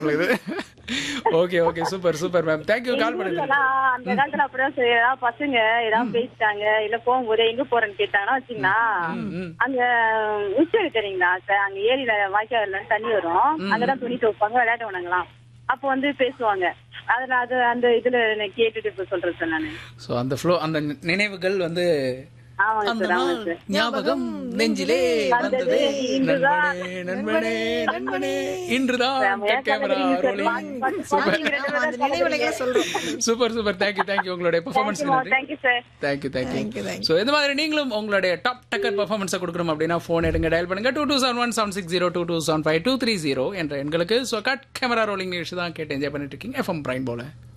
இது okay okay super super ma'am thank you call பண்ணது ஊர்லலாம் அந்த காலத்துல அப்படிதான் சரி, ஏதாவது பசங்க ஏதாவது பேசிட்டாங்க இல்ல போகும்போது எங்க போறேன்னு கேட்டாங்கன்னா வச்சுங்களா அங்க உச்சரி தெரியுங்களா சார் அங்க ஏரியில வாய்க்கால தண்ணி வரும் அங்கதான் துணி துவைப்பாங்க விளையாடுவானுங்களாம் அப்போ வந்து பேசுவாங்க அதுல அது அந்த இதுல நான் கேட்டுட்டு இப்ப சொல்றேன் சார் நானு ஸோ அந்த ஃப்ளோ அந்த நினைவுகள் வந்து ஆமாங்க அந்த சார் ஆமாங்க நாள் சார் ஞாபகம் நெஞ்சிலே வந்ததே நண்பனே நண்பனே நண்பனே இன்றுதான் கேமரா ரோலிங் சூப்பர் அந்த நினைவுகளை சொல்றோம் சூப்பர் சூப்பர் தேங்க்யூ தேங்க்யூ உங்களுடைய பெர்ஃபார்மன்ஸ் நன்றி thank you sir thank you Thank you, thank you thank so இந்த மாதிரி நீங்களும் உங்களுடைய டாப் டக்கர் பர்ஃபார்மன்ஸை கொடுக்கணும் அப்படின்னா ஃபோன் எடுங்க டயல் பண்ணுங்க two two seven one seven six zero two two seven five two three zero என்ற எண்களுக்கு ஸோ கட் கேமரா ரோலிங் நிகழ்ச்சி தான் கேட்டு என்ஜாய் பண்ணிட்டு இருக்கீங்க எஃப்எம் பிரைன் போல